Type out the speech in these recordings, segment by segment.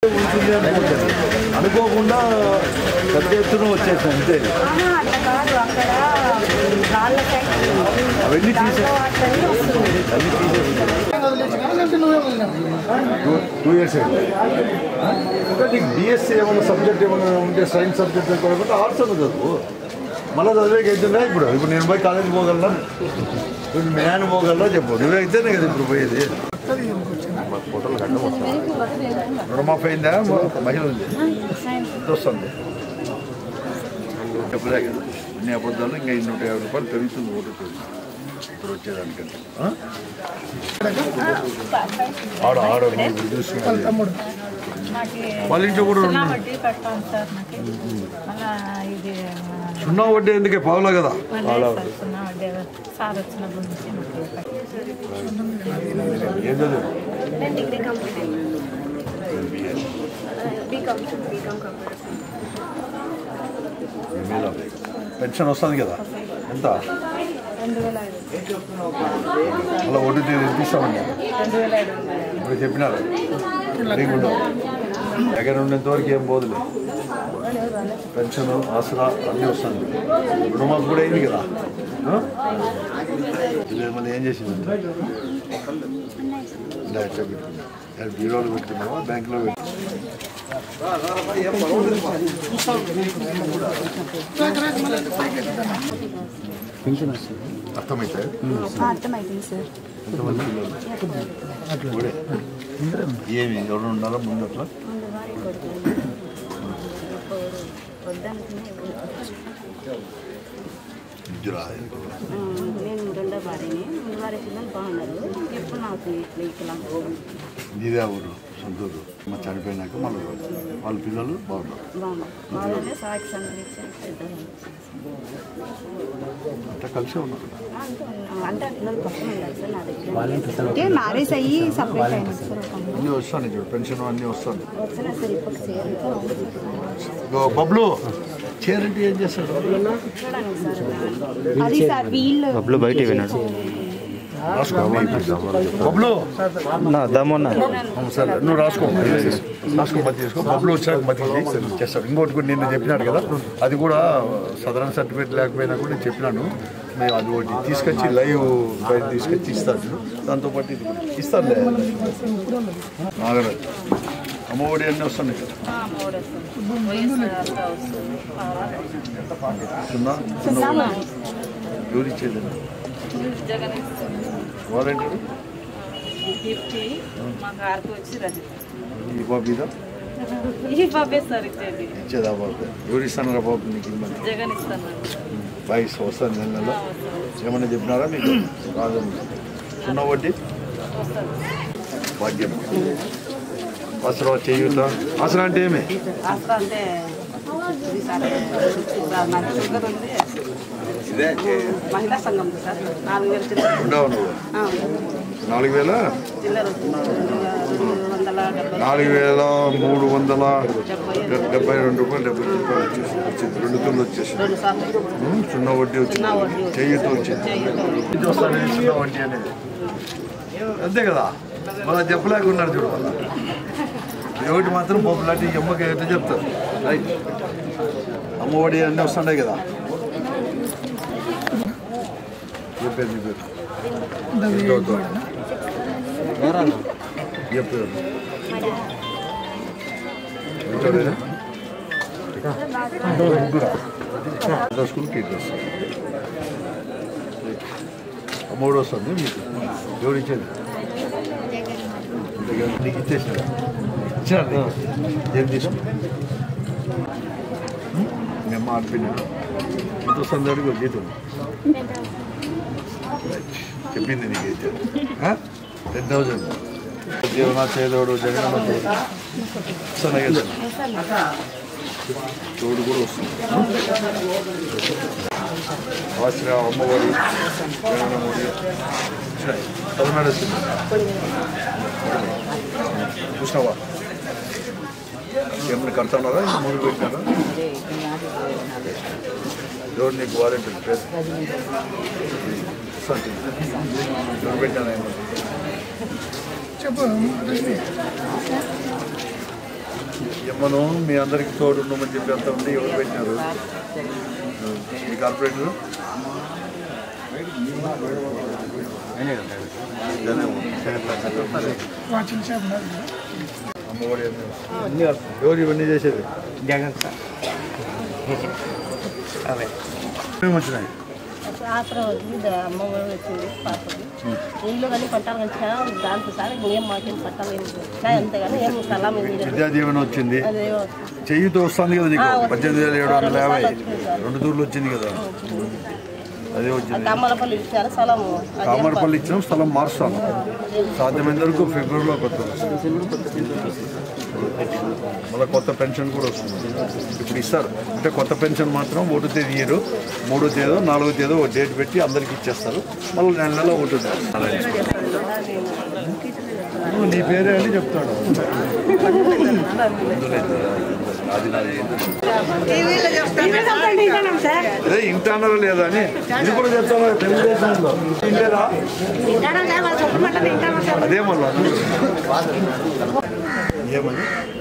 ఉంటుంది అనుకుంటాను అనుకోకుండా పెద్ద ఎత్తున వచ్చేసాను అంతే ఆహా, అట్లా కాదు అక్కడ రాళ్ళ ఫ్యాక్టరీ అవన్నీ తీసే దాంట్లో వస్తుంది అన్ని తీసేసి టూ టూ ఇయర్స్ అయింది ఇంకా నీకు డిఎస్సీ ఏమైనా సబ్జెక్ట్ ఏమైనా ఉంటే సైన్స్ సబ్జెక్ట్ కాకుండా ఆర్ట్స్ అన్న చదువు మళ్ళీ చదివేకి అవుతుందా ఇప్పుడు ఇప్పుడు నేను పోయి కాలేజీకి పోగలనా ఇప్పుడు మీ నాయన పోగలనా చెప్పు నువ్వే అయితేనే కదా ఇప్పుడు పోయేది మాకు ఫోటోలు కట్టం వస్తుంది రుణమాఫీ అయిందా మహిళ ఉంది ఎంత వస్తుంది చెప్పలే కదా ఇన్ని అబద్ధాలు ఇంకా ఈ నూట యాభై రూపాయలు పెరుగుతుంది ఓటు ఇప్పుడు వచ్చేదానికంటే ఆ? ఆడ ఆడ నువ్వు చూసుకున్నది వాళ్ళ ఇంట్లో కూడా సున్నా ఉన్నాయి. వడ్డీ కట్టాను సార్ నాకు మళ్ళా ఇది సున్నా వడ్డీ ఎందుకే పావులా కదా మళ్ళీ సార్ సున్నా వడ్డీ సార్ వచ్చినప్పటి నుంచి నాకు ఏం చదువు నేను డిగ్రీ కంప్లీట్ అయింది బీకామ్ బీకామ్ కంప్యూటర్ మేలో పెన్షన్ వస్తుంది కదా ఎంత రెండు వేల ఐదు అలా వడ్డీ తీస్తామండి రెండు వేల ఐదు వందలు ఇప్పుడు చెప్పినారు లేకుండా దగ్గర ఉండేంత వరకు ఏం పోదులే పెన్షన్ ఆసరా అన్నీ వస్తుంది రుణమాఫీ కూడా అయింది కదా ఆ? ఇది మళ్ళీ ఏం చేసింది ఇలా ఎట్లా పెట్టుకున్నా ఎక్కడ బీరోలో పెట్టుకున్నావా బ్యాంకులో అర్థమైతే అర్థమైంది సార్ ఎంతమంది పిల్లలు ఒకడే. ఏమి ఎవరు ఉన్నారా ముందు అట్లా ఇద్దరు నేను రెండో భార్యని ముందు వారి పిల్లలు బాగున్నారు ఎప్పుడు నాకు ఇట్లా ఇట్లా నీదే ఊరు సొంత ఊరు మా చనిపోయినాక మళ్ళీ వాళ్ళ పిల్లలు బాగున్నారు బాగున్నారు వాళ్ళనే సాకి సంతరించారు పెద్దలు అంతా కలిసే ఉన్నారు అంటే ఆ పిల్లలు పక్కన ఉండాలి సార్ నా దగ్గర అంటే మ్యారేజ్ అయ్యి సపరేట్ అయింది సార్ ఒక అమ్మాయి. అన్నీ వస్తాను చూడు పెన్షన్ అన్నీ వస్తాను వచ్చినా సార్ ఇప్పుడు చేయాలి ఇగో బబ్లు చేరంటే ఏం చేస్తాడు చూడండి సార్ అది సార్ వీళ్ళు బబ్లు బయట విన్నాడు రాసుకో బబ్లు నా దమ్మన్నా అవును సరే నువ్వు రాసుకో రాసుకో మధ్య చేసుకో బబ్బులు వచ్చాక మధ్య చేస్తాడు ఇంకోటి కూడా నిన్న చెప్పినాడు కదా అది కూడా సదరన్ సర్టిఫికేట్ లేకపోయినా కూడా నేను చెప్పినాను మేము అది ఒకటి తీసుకొచ్చి లైవ్ బయట తీసుకొచ్చి ఇస్తాను దాంతో పాటు ఇది కూడా ఇస్తానులే నాగరాజు అమ్మఒడి అన్నీ వస్తున్నాయి కదా సున్నా సున్నా ఎవరు ఇచ్చేది వాలంటీర్ ఫిఫ్టీ మాకు ఆరుకు వచ్చి రది ఈ బాబు ఇదా ఈ బాబే సార్ ఇచ్చేది ఇచ్చేదా బాబు ఎవరు ఇస్తానరా బాబు నీకు ఇమ్మని జగన్ ఇస్తాను బాయ్స్ వస్తాను నెల నెల ఏమన్నా చెప్పినారా మీకు రాదు సున్నా వడ్డీ భాగ్యం ఆసరా చేయూత ఆసరా అంటే ఏమి ఆసరా అంటే ఇది సార్ నాకు షుగర్ ఉంది మహిళా సంఘం ఉంది సార్ నాలుగు వేల చిల్లర ఉండవు నువ్వు ఆ, నాలుగు వేల చిల్లర వచ్చింది రెండు వందల డెబ్బై నాలుగు వేల మూడు వందల డె- డెబ్బై రెండు రూపాయలు డెబ్బై రూపాయలు వచ్చేసి వచ్చింది రెండు తూర్లు వచ్చేసి రెండు సార్లు ఉమ్, సున్నా వడ్డీ సున్నా వడ్డీ వచ్చింది వచ్చింది. చేయూత వచ్చింది ఇది వస్తుంది సున్నా వడ్డీ అనేది అంతే కదా మళ్ళీ చెప్పలేక ఉన్నారు చూడు వాళ్ళ ఒకటి మాత్రం పాపులారిటీ అమ్మకి ఎట్లా చెప్తారు రైట్ అమ్మఒడి అన్నీ వస్తున్నాయి కదా ఏ పేరు నీ పేరు ఎంత చదువుతావు? ఏ పేరు ఇంటోడేనా? ముగ్గురా? పెద్ద స్కూల్కి ఇటు వస్తారు అమ్మఒడి వస్తుంది మీకు ఎవరు ఇచ్చేది నీకు ఇచ్చేసారు ఇచ్చినారు నీకు ఏం తీసుకు మీ అమ్మ ఆడిపోయినా ఎంత వస్తుంది అడుగు జీతం చెప్పింది నీకు అయితే టెన్ థౌజండ్ జీవన చేదోడు జగన్ వస్తున్నాయి కదా తోడు కూడా వస్తుంది ఆశ్రయ అమ్మఒడి జగనమ్మఒడి వచ్చినాయి తమిళనాడు వచ్చింది చూసినావా ఏమైనా కడతాన్నారా ఇంకా ముందు పెట్టినారా ఎవరు నీకు వాలంటీర్ పేరు సంతి. ఎవరు పెట్టారా ఏమన్నా ఇమ్మను మీ అందరికి తోడు ఉండమని చెప్పి అంత ఉంది ఎవరు పెట్టినారు మీ కార్పొరేటర్ ఇదేనే ఉంది. అమ్మఒడి అన్నీ వస్తాయి. ఎవరు ఇవన్నీ చేసేది జగన్ సార్ అదే ఏమేమి వచ్చినాయి ఆసరా వచ్చింది అమ్మ కూడా వచ్చింది పాపకి ఇల్లు కానీ పట్టాలు కానీ దాంతో సార్ ఏం మాకేం పట్టాలు ఏం చాయ్ అంతే కానీ ఏం సలాం ఏం లేదు. విద్యా దీవెన వచ్చింది అదేమో చెయ్యితో వస్తుంది కదా నీకు ఆ, వచ్చింది. పద్దెనిమిది వేల ఏడు వందల యాభై రెండు సార్లు వచ్చింది సార్. రెండు తూర్లు వచ్చింది కదా అదే వచ్చింది కమ్మలపల్లి ఇచ్చారు సలాము అదేం కామరపల్లి ఇచ్చిన స్థలం మారుస్తాను సాధ్యమైనంత వరకు ఫిబ్రవరిలో కొత్త మళ్ళీ కొత్త పెన్షన్ కూడా వస్తుంది ఇప్పుడు ఇస్తారు అంటే కొత్త పెన్షన్ మాత్రం ఒకటో తేదీ ఇయ్యరు మూడో తేదో నాలుగో తేదో ఒక డేట్ పెట్టి అందరికి ఇచ్చేస్తారు మళ్ళీ నెల నెల ఉంటుంది నువ్వు నీ పేరే అని చెప్తాడు అది నాది అదే ఇంటానో లేదా అని ఇది కూడా చెప్తాను తెలుగుదేశంలో ఇంటేరా అదే మళ్ళా ఏమని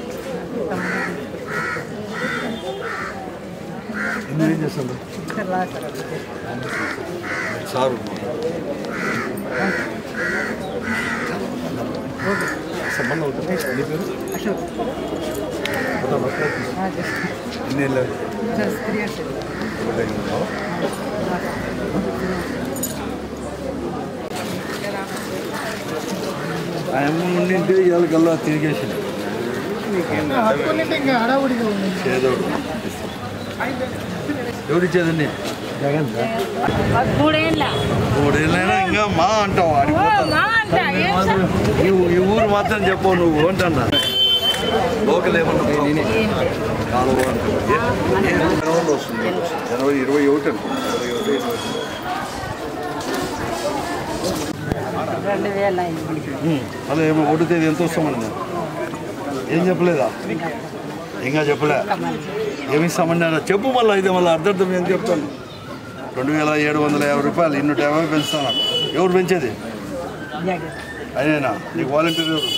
ఇందులో ఏం చేస్తాను సారు సంబంధం అవుతుంది నీ పేరు ఎన్ని వెళ్ళారు ఆ అమ్మ నుండి ఇంటి ఇవాళ కల్లా తిరిగేసింది చేదోడు ఎవరిచ్చేదండి జగన్ సార్ మూడేళ్ళ మూడేళ్ళైనా ఇంకా మా అంటావు ఆడిపోతా ఈ ఊ- ఈ ఊరు మాత్రం చెప్పవు నువ్వు అంటన్నా లోకల్ ఏమన్నా కాలువ అంటావు. ఏ- ఏ జనవరిలో వస్తుంది జనవరి ఇరవై ఒకటి అనుకుంటా ఇరవై ఒకటి ఇరవై ఒకటి. రెండు వేల ఐదు ఉమ్, అలా ఏమో ఒకటో తేదీ ఎంత వస్తామని నేను ఏం చెప్పలేదా ఇంకా చెప్పలే ఏమి ఇస్తామని నేను చెప్పు మళ్ళీ అయితే మళ్ళీ అర్థార్థం ఏం చెప్తాను రెండు వేల ఏడు వందల యాభై రూపాయలు ఇన్నూట యాభై పెంచుతాను ఎవరు పెంచేది జగన్ అయినా నీకు వాలంటీర్ ఎవరు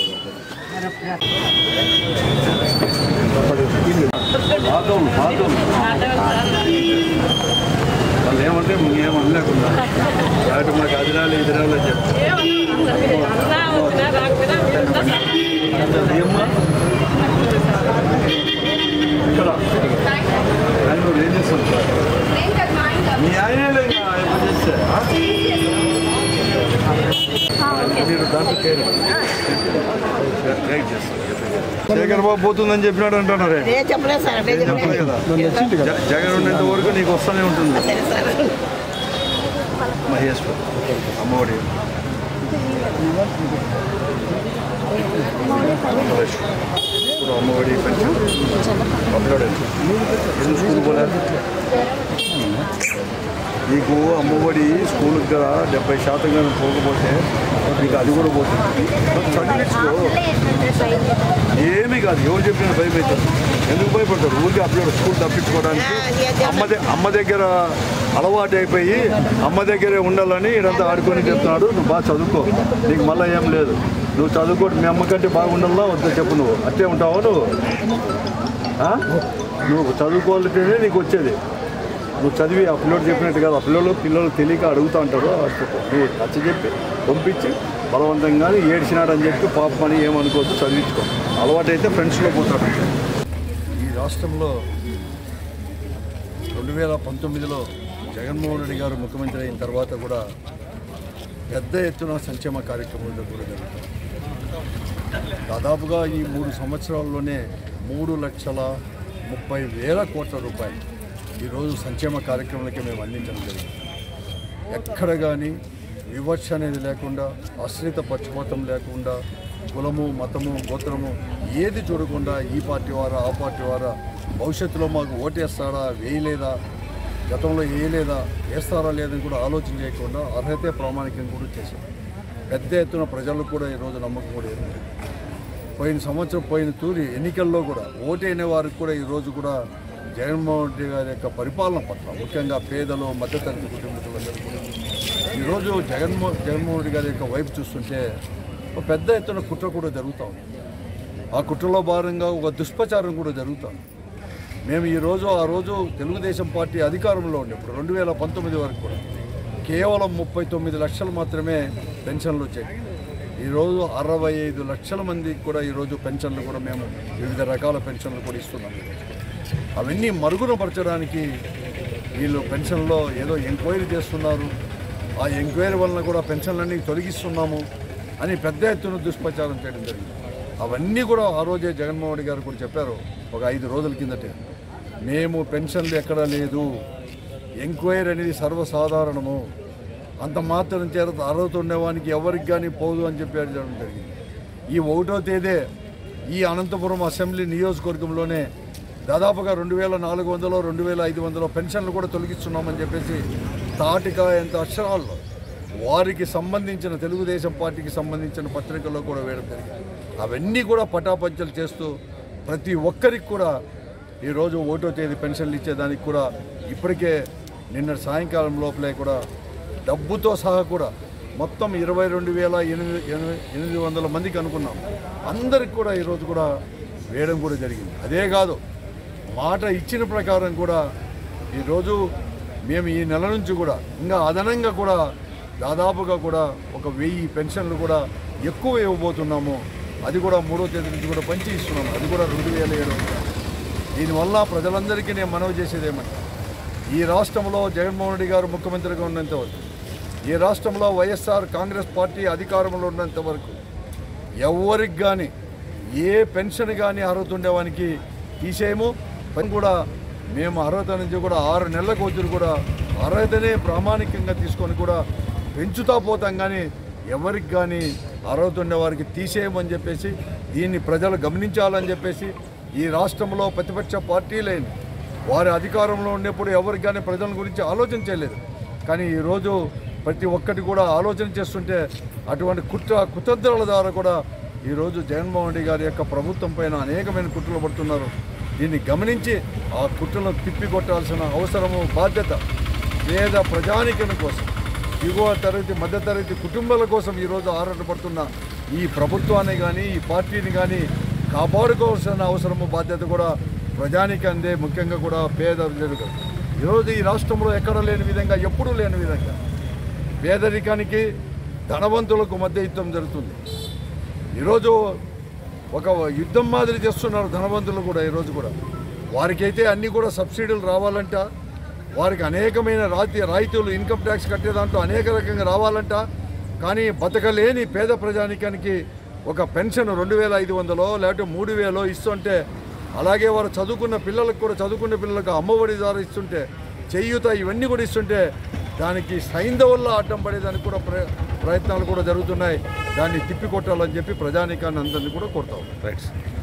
పాతోళ్ళు పాతోళ్ళు వాళ్ళు ఏమంటే ఏం అనలేకుండా కాబట్టి మాకు అది రాలే ఇది రాలే అని చెప్పి ఏమ్మా? ఇక్కడ ఆయన నువ్వు ఏం చేస్తాను మీ ఆయనే లేదు ఏమో చేస్తే ఆ? మీరు దాంట్లో చేయండి. గైడ్ చేస్తారు శేఖర్ బాబు పోతుందని చెప్పినాడు అంటున్నారే ఏ చెప్పలేదు సార్ అదే చెప్పలే కదా జ- జగన్ ఉన్నంత వరకు నీకు వస్తూనే ఉంటుంది మహేష్ బాబు. అమ్మఒడి ఆంధ్రప్రదేశ్. ఇప్పుడు అమ్మఒడి పెన్షన్ అప్లోడ్ అయింది ఎందుకు స్కూల్ పోలేదు నీకు అమ్మఒడి స్కూల్కి కదా డెబ్బై శాతం కానీ పోకపోతే నీకు అది కూడా పోతుంది చదివించుకో ఏమీ కాదు ఎవరు చెప్పిన భయం అవుతుంది ఎందుకు భయపడతారు ఊరికి అప్లోడ్ స్కూల్ తప్పించుకోవడానికి అమ్మ ద- అమ్మ దగ్గర అలవాటు అయిపోయి అమ్మ దగ్గరే ఉండాలని ఇదంతా ఆడుకొని చెప్తున్నాడు నువ్వు బాగా చదువుకో నీకు మళ్ళీ ఏం లేదు నువ్వు చదువుకోటి మీ అమ్మ కంటే బాగుండాలా వద్దా చెప్పు నువ్వు అట్టే ఉంటావా నువ్వు ఆ? నువ్వు చదువుకోవాలంటేనే నీకు వచ్చేది నువ్వు చదివి ఆ పిల్లోడు చెప్పినట్టు కాదు ఆ పిల్లలు పిల్లలు తెలియక అడుగుతూ ఉంటారు నువ్వు నచ్చ చెప్పి పంపించి బలవంతంగానే ఏడ్చినాడని చెప్పి పాపం అని ఏమనుకోవద్దు చదివించుకో అలవాటు అయితే ఫ్రెండ్స్లో పోతాడు ఈ రాష్ట్రంలో రెండు వేల పంతొమ్మిదిలో జగన్మోహన్ రెడ్డి గారు ముఖ్యమంత్రి అయిన తర్వాత కూడా పెద్ద ఎత్తున సంక్షేమ కార్యక్రమాలు కూడా జరుగుతాయి దాదాపుగా ఈ మూడు సంవత్సరాల్లోనే మూడు లక్షల ముప్పై వేల కోట్ల రూపాయలు ఈరోజు సంక్షేమ కార్యక్రమాలకి మేము అందించడం జరిగింది ఎక్కడ కానీ వివక్ష అనేది లేకుండా అశ్రిత పక్షపాతం లేకుండా కులము మతము గోత్రము ఏది చూడకుండా ఈ పార్టీ వారా ఆ పార్టీ వారా భవిష్యత్తులో మాకు ఓటేస్తాడా వేయలేదా గతంలో వేయలేదా వేస్తారా లేదని కూడా ఆలోచన చేయకుండా అర్హతే ప్రామాణికం కూడా చేశాం పెద్ద ఎత్తున ప్రజలకు కూడా ఈరోజు నమ్మకం కూడా ఏర్పడింది పోయిన సంవత్సరం పోయిన తూరి ఎన్నికల్లో కూడా ఓటైన వారికి కూడా ఈరోజు కూడా జగన్మోహన్ రెడ్డి గారి యొక్క పరిపాలన పట్ల ముఖ్యంగా పేదలు మధ్యతరగతి కుటుంబీకులందరూ కూడా ఈరోజు జగన్మో జగన్మోహన్ రెడ్డి గారి యొక్క వైపు చూస్తుంటే ఒక పెద్ద ఎత్తున కుట్ర కూడా జరుగుతూ ఉంది ఆ కుట్రలో భాగంగా ఒక దుష్ప్రచారం కూడా జరుగుతుంది మేము ఈరోజు ఆ రోజు తెలుగుదేశం పార్టీ అధికారంలో ఉన్నప్పుడు రెండు వేల పంతొమ్మిది వరకు కూడా కేవలం ముప్పై తొమ్మిది లక్షలు మాత్రమే పెన్షన్లు వచ్చాయి ఈరోజు అరవై ఐదు లక్షల మందికి కూడా ఈరోజు పెన్షన్లు కూడా మేము వివిధ రకాల పెన్షన్లు కూడా ఇస్తున్నాం అవన్నీ మరుగున పరచడానికి వీళ్ళు పెన్షన్లో ఏదో ఎంక్వైరీ చేస్తున్నారు ఆ ఎంక్వైరీ వలన కూడా పెన్షన్లన్నీ తొలగిస్తున్నాము అని పెద్ద ఎత్తున దుష్ప్రచారం చేయడం జరిగింది అవన్నీ కూడా ఆ రోజే జగన్మోహన్ రెడ్డి గారు కూడా చెప్పారు ఒక ఐదు రోజుల కిందటే మేము పెన్షన్లు ఎక్కడా లేదు ఎంక్వైరీ అనేది సర్వసాధారణము అంత మాత్రం చేత అర్హత ఉండేవానికి ఎవరికి కానీ పోదు అని చెప్పి అడగడం జరిగింది ఈ ఒకటో తేదీ ఈ అనంతపురం అసెంబ్లీ నియోజకవర్గంలోనే దాదాపుగా రెండు వేల నాలుగు వందలు రెండు వేల ఐదు వందలు పెన్షన్లు కూడా తొలగిస్తున్నామని చెప్పేసి తాటిక ఎంత అక్షరాల్లో వారికి సంబంధించిన తెలుగుదేశం పార్టీకి సంబంధించిన పత్రికల్లో కూడా వేయడం జరిగింది అవన్నీ కూడా పటాపంచలు చేస్తూ ప్రతి ఒక్కరికి కూడా ఈరోజు ఓటో తేదీ పెన్షన్లు ఇచ్చేదానికి కూడా ఇప్పటికే నిన్న సాయంకాలం లోపలే కూడా డబ్బుతో సహా కూడా మొత్తం ఇరవై రెండు వేల ఎనిమిది ఎనిమిది ఎనిమిది వందల మందికి అనుకున్నాం అందరికి కూడా ఈరోజు కూడా వేయడం కూడా జరిగింది అదే కాదు మాట ఇచ్చిన ప్రకారం కూడా ఈరోజు మేము ఈ నెల నుంచి కూడా ఇంకా అదనంగా కూడా దాదాపుగా కూడా ఒక వెయ్యి పెన్షన్లు కూడా ఎక్కువ ఇవ్వబోతున్నాము అది కూడా మూడో తేదీ నుంచి కూడా పంచి ఇస్తున్నాము అది కూడా రెండు వేల ఏడు వందలు. దీనివల్ల ప్రజలందరికీ నేను మనవి చేసేది ఏమంటే ఈ రాష్ట్రంలో జగన్మోహన్ రెడ్డి గారు ముఖ్యమంత్రిగా ఉన్నంత వరకు ఈ రాష్ట్రంలో వైఎస్ఆర్ కాంగ్రెస్ పార్టీ అధికారంలో ఉన్నంత వరకు ఎవరికి కానీ ఏ పెన్షన్ కానీ అర్హత ఉండేవానికి తీసేయము పని కూడా మేము అర్హత నుంచి కూడా ఆరు నెలలకు వచ్చి కూడా అర్హతనే ప్రామాణికంగా తీసుకొని కూడా పెంచుతా పోతాం కానీ ఎవరికి కానీ అర్హత ఉండేవారికి తీసేయమని చెప్పేసి దీన్ని ప్రజలు గమనించాలని చెప్పేసి ఈ రాష్ట్రంలో ప్రతిపక్ష పార్టీలేని వారి అధికారంలో ఉండేప్పుడు ఎవరికి కానీ ప్రజల గురించి ఆలోచన చేయలేదు కానీ ఈరోజు ప్రతి ఒక్కటి కూడా ఆలోచన చేస్తుంటే అటువంటి కుట్ర కుతంత్రాల ద్వారా కూడా ఈరోజు జగన్మోహన్ రెడ్డి గారి యొక్క ప్రభుత్వం పైన అనేకమైన కుట్రలు పడుతున్నారు దీన్ని గమనించి ఆ కుట్రలను తిప్పికొట్టాల్సిన అవసరము బాధ్యత పేద ప్రజానికం కోసం దిగువ తరగతి మధ్యతరగతి కుటుంబాల కోసం ఈరోజు ఆరాటపడుతున్న ఈ ప్రభుత్వాన్ని కానీ ఈ పార్టీని కానీ కాపాడుకోవాల్సిన అవసరము బాధ్యత కూడా ప్రజానికి అందే ముఖ్యంగా కూడా పేద ప్రజలకు ఈరోజు ఈ రాష్ట్రంలో ఎక్కడ లేని విధంగా ఎప్పుడూ లేని విధంగా పేదరికానికి ధనవంతులకు మధ్య యుద్ధం జరుగుతుంది ఈరోజు ఒక యుద్ధం మాదిరి చేస్తున్నారు ధనవంతులు కూడా ఈరోజు కూడా వారికైతే అన్నీ కూడా సబ్సిడీలు రావాలంట వారికి అనేకమైన రాతి రాయితీలు ఇన్కమ్ ట్యాక్స్ కట్టే దాంట్లో అనేక రకంగా రావాలంట కానీ బతకలేని పేద ప్రజానికానికి ఒక పెన్షన్ రెండు వేల ఐదు వందలో లేకపోతే మూడు వేలో ఇస్తుంటే అలాగే వారు చదువుకున్న పిల్లలకు కూడా చదువుకున్న పిల్లలకు అమ్మఒడి ద్వారా ఇస్తుంటే చేయూత ఇవన్నీ కూడా ఇస్తుంటే దానికి సైంధవుల్లో అడ్డం పడేదానికి కూడా ప్ర ప్రయత్నాలు కూడా జరుగుతున్నాయి దాన్ని తిప్పికొట్టాలని చెప్పి ప్రజానికాన్ని అందరినీ కూడా కోరుతాం రైట్